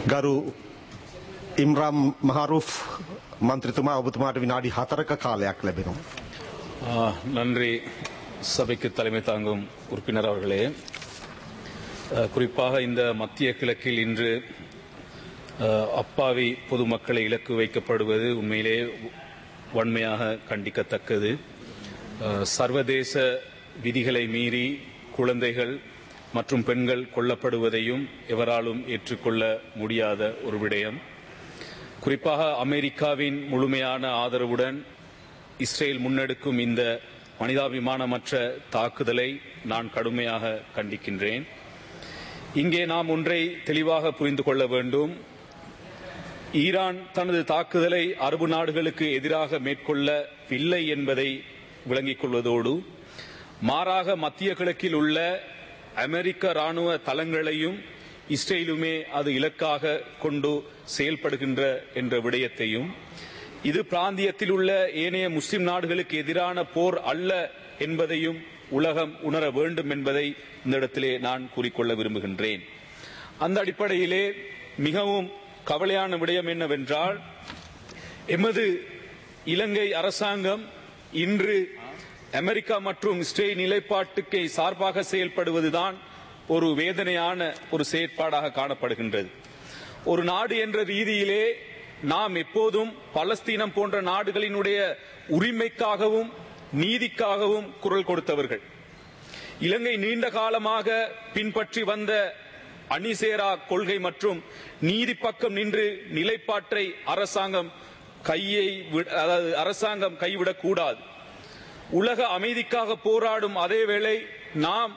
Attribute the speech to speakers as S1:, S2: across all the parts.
S1: ගරු ඉම්රම් මහරුෆ් මන්ත්‍රතුමා ඔබතුමාට විනාඩි හතරක කාලයක් ලැබෙනවා.
S2: ஆ, நன்றி சபைக்கு தலைமை தாங்கும் உறுப்பினர் அவர்களே அ, குறிப்பாக இந்த மத்திய கிழக்கில் இன்று அ, அப்பாவி பொதுமக்களை இலக்கு வைக்கப்படுவது உண்மையிலே வன்மையாக கண்டிக்கத்தக்கது அ, சர்வதேச விதிகளை மீறி குழந்தைகள் மற்றும் பெண்கள் கொல்லப்படுவதையும் எவராலும் ஏற்றுக்கொள்ள முடியாத ஒரு விடயம் குறிப்பாக அமெரிக்காவின் முழுமையான ஆதரவுடன் இஸ்ரேல் முன்னெடுக்கும் இந்த மனிதாபிமானமற்ற தாக்குதலை நான் கடுமையாக கண்டிக்கின்றேன் இங்கே நாம் ஒன்றை தெளிவாக புரிந்து கொள்ள வேண்டும் ஈரான் தனது தாக்குதலை அரபு நாடுகளுக்கு எதிராக மேற்கொள்ளவில்லை என்பதை விளங்கிக் கொள்வதோடு மாறாக மத்திய கிழக்கில் உள்ள அமெரிக்க ராணுவ தளங்களையும் இஸ்ரேலுமே அது இலக்காக கொண்டு செயல்படுகின்ற என்ற விடயத்தையும் இது பிராந்தியத்தில் உள்ள ஏனைய முஸ்லிம் நாடுகளுக்கு எதிரான போர் அல்ல என்பதையும் உலகம் உணர வேண்டும் என்பதை இந்த இடத்திலே நான் கூறிக்கொள்ள விரும்புகின்றேன் அந்த அடிப்படையிலே மிகவும் கவலையான விடயம் என்னவென்றால் எமது இலங்கை அரசாங்கம் இன்று அமெரிக்கா மற்றும் இஸ்ரேல் நிலைப்பாட்டுக்கு சார்பாக செயல்படுவதுதான் ஒரு வேதனையான ஒரு செயற்பாடாக காணப்படுகின்றது ஒரு நாடு என்ற ரீதியிலே நாம் எப்போதும் பலஸ்தீனம் போன்ற நாடுகளினுடைய உரிமைக்காகவும் நீதிக்காகவும் குரல் கொடுத்தவர்கள் இலங்கை நீண்ட காலமாக பின்பற்றி வந்த அணிசேரா கொள்கை மற்றும் நீதி பக்கம் நின்று நிலைப்பாட்டை அரசாங்கம் கையை விட- அதாவது அரசாங்கம் கைவிடக் கூடாது உலக அமைதிக்காக போராடும் அதேவேளை நாம்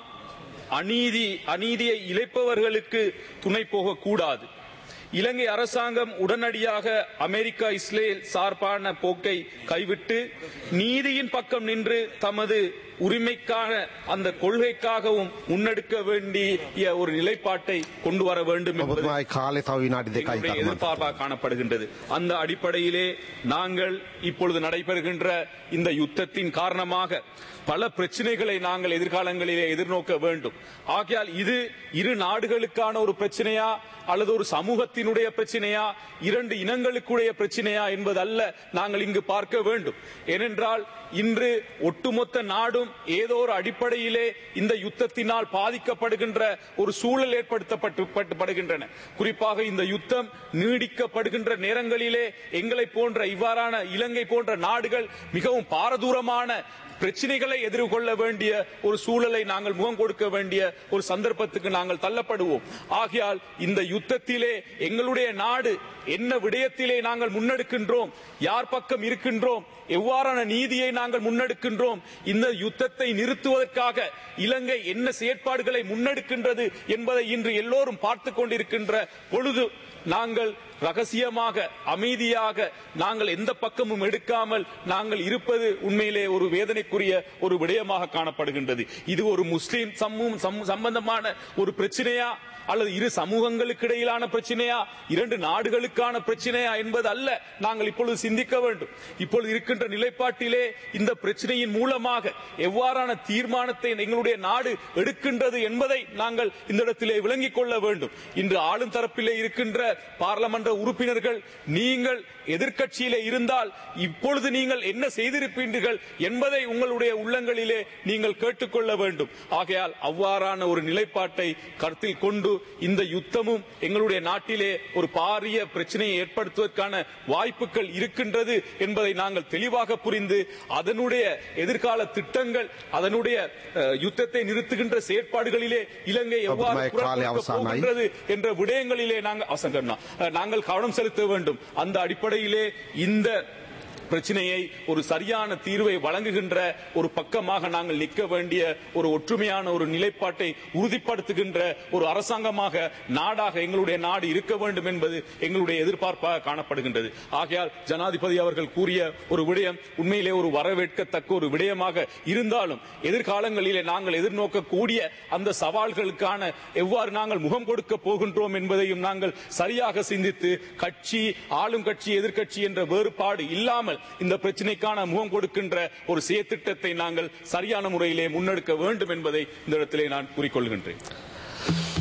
S2: அநீதி அநீதியை இழைப்பவர்களுக்கு துணை போகக்கூடாது இலங்கை அரசாங்கம் உடனடியாக அமெரிக்கா இஸ்ரேல் சார்பான போக்கை கைவிட்டு நீதியின் பக்கம் நின்று தமது உரிமைக்காக அந்த கொள்கைக்காகவும் முன்னெடுக்க வேண்டிய ஒரு நிலைப்பாட்டை கொண்டு வர வேண்டும் என்பது
S1: ඔබතුමායි කාලෙ තව විනාඩි දෙකයි
S2: எங்களுடைய
S1: තරම.
S2: எதிர்பார்ப்பாக காணப்படுகின்றது அந்த அடிப்படையிலே நாங்கள் இப்பொழுது நடைபெறுகின்ற இந்த யுத்தத்தின் காரணமாக பல பிரச்சனைகளை நாங்கள் எதிர்காலங்களிலே எதிர்நோக்க வேண்டும் ஆகையால் இது இரு நாடுகளுக்கான ஒரு பிரச்சனையா அல்லது ஒரு சமூகத்தினுடைய பிரச்சனையா இரண்டு இனங்களுக்குடைய பிரச்சனையா என்பதல்ல நாங்கள் இங்கு பார்க்க வேண்டும் ஏனென்றால் இன்று ஒட்டுமொத்த நாடும் ஏதோ ஒரு அடிப்படையிலே இந்த யுத்தத்தினால் பாதிக்கப்படுகின்ற ஒரு சூழல் ஏற்படுத்தப்பட்டு பட்டு- படுகின்றன குறிப்பாக இந்த யுத்தம் நீடிக்கப்படுகின்ற நேரங்களிலே எங்களை போன்ற இவ்வாறான இலங்கை போன்ற நாடுகள் மிகவும் பாரதூரமான பிரச்சனைகளை எதிர்கொள்ள வேண்டிய ஒரு சூழலை நாங்கள் முகம் கொடுக்க வேண்டிய ஒரு சந்தர்ப்பத்துக்கு நாங்கள் தள்ளப்படுவோம் ஆகையால் இந்த யுத்தத்திலே எங்களுடைய நாடு என்ன விடயத்திலே நாங்கள் முன்னெடுக்கின்றோம் யார் பக்கம் இருக்கின்றோம் எவ்வாறான நீதியை நாங்கள் முன்னெடுக்கின்றோம் இந்த யுத்தத்தை நிறுத்துவதற்காக இலங்கை என்ன செயற்பாடுகளை முன்னெடுக்கின்றது என்பதை இன்று எல்லோரும் பார்த்துக் கொண்டிருக்கின்ற பொழுது நாங்கள் ரகசியமாக அமைதியாக நாங்கள் எந்த பக்கமும் எடுக்காமல் நாங்கள் இருப்பது உண்மையிலே ஒரு வேதனைக்குரிய ஒரு விடயமாக காணப்படுகின்றது இது ஒரு முஸ்லிம் சமூகம் சம்- சம்பந்தமான ஒரு பிரச்சனையா அல்லது இரு சமூகங்களுக்கு இடையிலான பிரச்சனையா இரண்டு நாடுகளுக்கான பிரச்சனையா என்பது அல்ல நாங்கள் இப்பொழுது சிந்திக்க வேண்டும் இப்பொழுது இருக்கின்ற நிலைப்பாட்டிலே இந்த பிரச்சனையின் மூலமாக எவ்வாறான தீர்மானத்தை எங்களுடைய நாடு எடுக்கின்றது என்பதை நாங்கள் இந்த இடத்திலே விளங்கிக் கொள்ள வேண்டும் இன்று ஆளும் தரப்பிலே இருக்கின்ற பாராளுமன்ற உறுப்பினர்கள் நீங்கள் எதிர்க்கட்சியிலே இருந்தால் இப்பொழுது நீங்கள் என்ன செய்திருப்பீர்கள் என்பதை உங்களுடைய உள்ளங்களிலே நீங்கள் கேட்டுக்கொள்ள வேண்டும் ஆகையால் அவ்வாறான ஒரு நிலைப்பாட்டை கருத்தில் கொண்டு இந்த யுத்தமும் எங்களுடைய நாட்டிலே ஒரு பாரிய பிரச்சனையை ஏற்படுத்துவதற்கான வாய்ப்புகள் இருக்கின்றது என்பதை நாங்கள் தெளிவாக புரிந்து அதனுடைய எதிர்கால திட்டங்கள் அதனுடைய அஹ், யுத்தத்தை நிறுத்துகின்ற செயற்பாடுகளிலே இலங்கை எவ்வாறு
S1: ஒப்புமை
S2: குரல்
S1: காலை
S2: கொடுக்க
S1: அவசானாய்.
S2: போகின்றது என்ற விடயங்களிலே நாங்கள் அவசங்கம்னா, அஹ், நாங்கள் கவனம் செலுத்த வேண்டும் அந்த அடிப்படையிலே இந்த பிரச்சனையை ஒரு சரியான தீர்வை வழங்குகின்ற ஒரு பக்கமாக நாங்கள் நிற்க வேண்டிய ஒரு ஒற்றுமையான ஒரு நிலைப்பாட்டை உறுதிப்படுத்துகின்ற ஒரு அரசாங்கமாக நாடாக எங்களுடைய நாடு இருக்க வேண்டும் என்பது எங்களுடைய எதிர்பார்ப்பாக காணப்படுகின்றது ஆகையால் ஜனாதிபதி அவர்கள் கூறிய ஒரு விடயம் உண்மையிலே ஒரு வரவேற்கத்தக்க ஒரு விடயமாக இருந்தாலும் எதிர்காலங்களிலே நாங்கள் எதிர்நோக்கக்கூடிய அந்த சவால்களுக்கான எவ்வாறு நாங்கள் முகம் கொடுக்க போகின்றோம் என்பதையும் நாங்கள் சரியாக சிந்தித்து கட்சி ஆளும் கட்சி எதிர்க்கட்சி என்ற வேறுபாடு இல்லாமல் இந்த பிரச்சனைக்கான முகம் கொடுக்கின்ற ஒரு செயற்திட்டத்தை நாங்கள் சரியான முறையிலே முன்னெடுக்க வேண்டும் என்பதை இந்த இடத்திலே நான் கூறிக்கொள்கின்றேன்